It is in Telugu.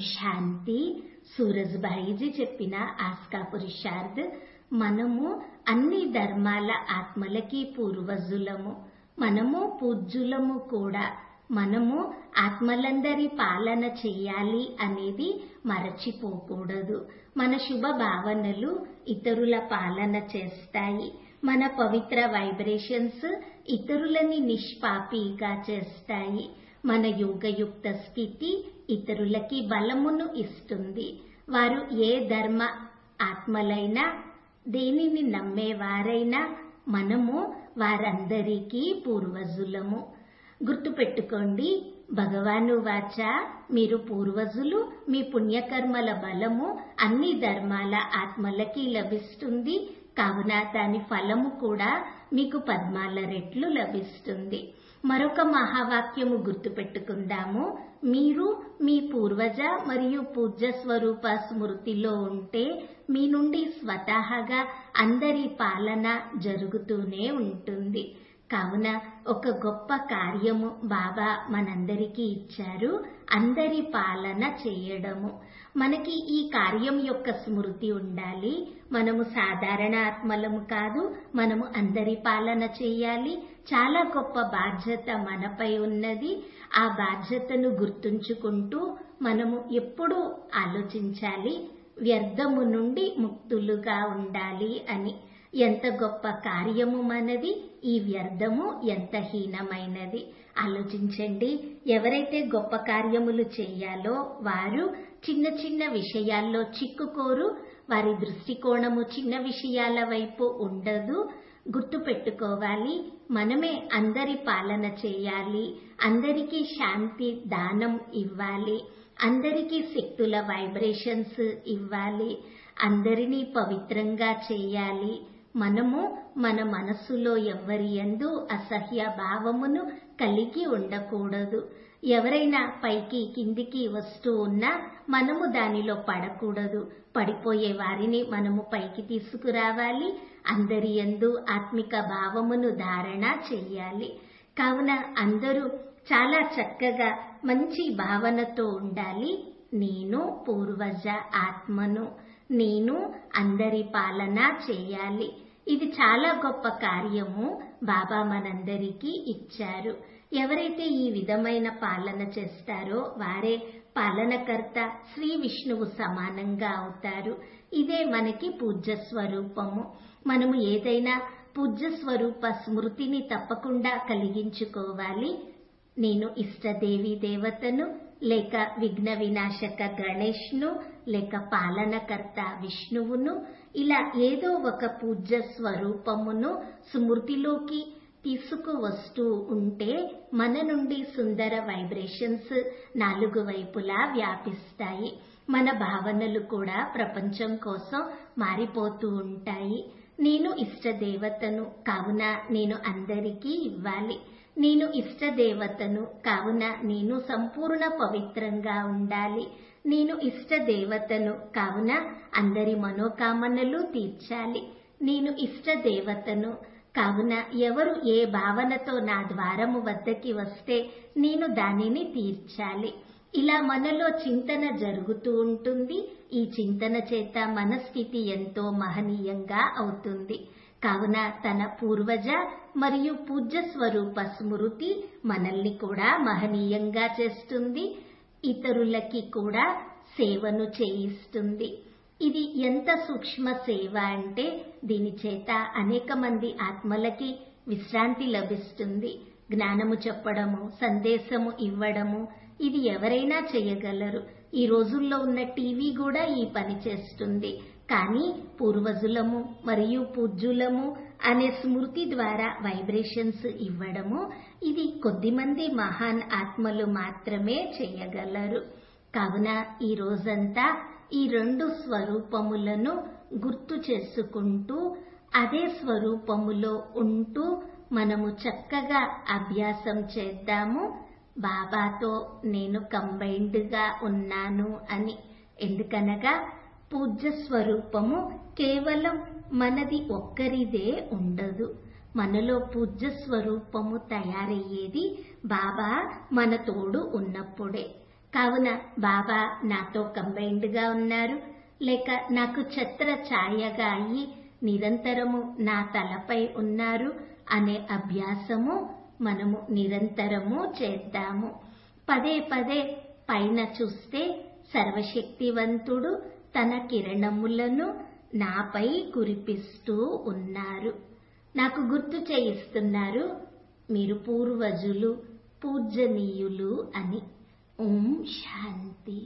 శాంతి సూరజ్భాయిజీ చెప్పిన ఆస్కా పురుషార్థ్ మనము అన్ని ధర్మాల ఆత్మలకి పూర్వజులము మనము పూజ్యులము కూడా మనము ఆత్మలందరి పాలన చేయాలి అనేది మరచిపోకూడదు మన శుభ భావనలు ఇతరుల పాలన చేస్తాయి మన పవిత్ర వైబ్రేషన్స్ ఇతరులని నిష్పాపిగా చేస్తాయి మన యోగయుక్త స్థితి ఇతరులకి బలమును ఇస్తుంది వారు ఏ ధర్మ ఆత్మలైనా దేనిని నమ్మేవారైనా మనము వారందరికీ పూర్వజులము గుర్తుపెట్టుకోండి భగవాను వాచ మీరు పూర్వజులు మీ పుణ్యకర్మల బలము అన్ని ధర్మాల ఆత్మలకి లభిస్తుంది కావున దాని ఫలము కూడా మీకు పద్మాల రెట్లు లభిస్తుంది మరొక మహావాక్యము గుర్తుపెట్టుకుందాము మీరు మీ పూర్వజ మరియు పూజ్య స్వరూప స్మృతిలో ఉంటే మీ నుండి స్వతహాగా అందరి పాలన జరుగుతూనే ఉంటుంది కావున ఒక గొప్ప కార్యము బాబా మనందరికీ ఇచ్చారు అందరి పాలన చేయడము మనకి ఈ కార్యం యొక్క స్మృతి ఉండాలి మనము సాధారణ ఆత్మలము కాదు మనము అందరి పాలన చేయాలి చాలా గొప్ప బాధ్యత మనపై ఉన్నది ఆ బాధ్యతను గుర్తుంచుకుంటూ మనము ఎప్పుడూ ఆలోచించాలి వ్యర్థము నుండి ముక్తులుగా ఉండాలి అని ఎంత గొప్ప కార్యము మనది ఈ వ్యర్థము ఎంత హీనమైనది ఆలోచించండి ఎవరైతే గొప్ప కార్యములు చేయాలో వారు చిన్న చిన్న విషయాల్లో చిక్కుకోరు వారి దృష్టికోణము చిన్న విషయాల వైపు ఉండదు గుర్తు పెట్టుకోవాలి మనమే అందరి పాలన చేయాలి అందరికీ శాంతి దానం ఇవ్వాలి అందరికీ శక్తుల వైబ్రేషన్స్ ఇవ్వాలి అందరినీ పవిత్రంగా చేయాలి మనము మన మనస్సులో ఎవరి ఎందు అసహ్య భావమును కలిగి ఉండకూడదు ఎవరైనా పైకి కిందికి వస్తూ ఉన్నా మనము దానిలో పడకూడదు పడిపోయే వారిని మనము పైకి తీసుకురావాలి అందరి ఎందు ఆత్మిక భావమును ధారణ చెయ్యాలి కావున అందరూ చాలా చక్కగా మంచి భావనతో ఉండాలి నేను పూర్వజ ఆత్మను నేను అందరి పాలన చేయాలి ఇది చాలా గొప్ప కార్యము బాబా మనందరికీ ఇచ్చారు ఎవరైతే ఈ విధమైన పాలన చేస్తారో వారే పాలనకర్త శ్రీ విష్ణువు సమానంగా అవుతారు ఇదే మనకి పూజ్య స్వరూపము మనము ఏదైనా పూజ్య స్వరూప స్మృతిని తప్పకుండా కలిగించుకోవాలి నేను ఇష్టదేవి దేవతను లేక విఘ్న వినాశక గణేష్ను లేక పాలనకర్త విష్ణువును ఇలా ఏదో ఒక పూజ్య స్వరూపమును స్మృతిలోకి తీసుకువస్తూ ఉంటే మన నుండి సుందర వైబ్రేషన్స్ నాలుగు వైపులా వ్యాపిస్తాయి మన భావనలు కూడా ప్రపంచం కోసం మారిపోతూ ఉంటాయి నేను ఇష్టదేవతను కావున నేను అందరికీ ఇవ్వాలి నేను ఇష్టదేవతను కావున నేను సంపూర్ణ పవిత్రంగా ఉండాలి నేను ఇష్టదేవతను కావున అందరి మనోకామనలు తీర్చాలి నేను ఇష్టదేవతను కావున ఎవరు ఏ భావనతో నా ద్వారము వద్దకి వస్తే నేను దానిని తీర్చాలి ఇలా మనలో చింతన జరుగుతూ ఉంటుంది ఈ చింతన చేత మన స్థితి ఎంతో మహనీయంగా అవుతుంది కావున తన పూర్వజ మరియు పూజ్య స్వరూప స్మృతి మనల్ని కూడా మహనీయంగా చేస్తుంది ఇతరులకి కూడా సేవను చేయిస్తుంది ఇది ఎంత సూక్ష్మ సేవ అంటే దీని చేత అనేక మంది ఆత్మలకి విశ్రాంతి లభిస్తుంది జ్ఞానము చెప్పడము సందేశము ఇవ్వడము ఇది ఎవరైనా చేయగలరు ఈ రోజుల్లో ఉన్న టీవీ కూడా ఈ పని చేస్తుంది కానీ పూర్వజులము మరియు పూజ్యులము అనే స్మృతి ద్వారా వైబ్రేషన్స్ ఇవ్వడము ఇది కొద్దిమంది మహాన్ ఆత్మలు మాత్రమే చేయగలరు కావున ఈ రోజంతా ఈ రెండు స్వరూపములను గుర్తు చేసుకుంటూ అదే స్వరూపములో ఉంటూ మనము చక్కగా అభ్యాసం చేద్దాము బాబాతో నేను కంబైన్డ్ గా ఉన్నాను అని ఎందుకనగా పూజ్య స్వరూపము కేవలం మనది ఒక్కరిదే ఉండదు మనలో పూజ్య స్వరూపము తయారయ్యేది బాబా మన తోడు ఉన్నప్పుడే కావున బాబా నాతో కంబైన్డ్ గా ఉన్నారు లేక నాకు ఛత్ర ఛాయగా అయ్యి నిరంతరము నా తలపై ఉన్నారు అనే అభ్యాసము మనము నిరంతరము చేద్దాము పదే పదే పైన చూస్తే సర్వశక్తివంతుడు తన కిరణములను నాపై కురిపిస్తూ ఉన్నారు నాకు గుర్తు చేయిస్తున్నారు మీరు పూర్వజులు పూజనీయులు అని ఓం శాంతి